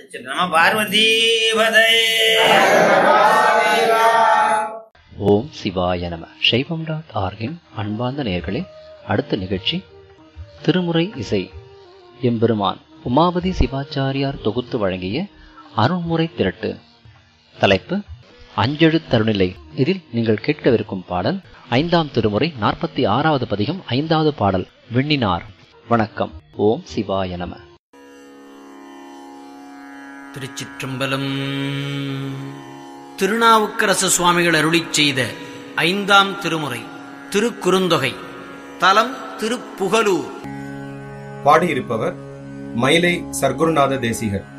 நம பார்வதி பதே ஓம் சிவாய நம சைவம் டாட் ஆர்கின் அன்பார்ந்த நேயர்களே அடுத்த நிகழ்ச்சி திருமுறை இசை எம்பெருமான் உமாபதி சிவாச்சாரியார் தொகுத்து வழங்கிய அருண்முறை திரட்டு தலைப்பு அஞ்செழு தருநிலை இதில் நீங்கள் கேட்கவிருக்கும் பாடல் ஐந்தாம் திருமுறை நாற்பத்தி ஆறாவது பதிகம் ஐந்தாவது பாடல் விண்ணினார் வணக்கம் ஓம் சிவாய நம திருச்சிற்றம்பலம் திருநாவுக்கரசு சுவாமிகள் அருளிச் செய்த ஐந்தாம் திருமுறை திருக்குறுந்தொகை தலம் திருப்புகலூர் பாடியிருப்பவர் மயிலை சர்க்குருநாத தேசிகர்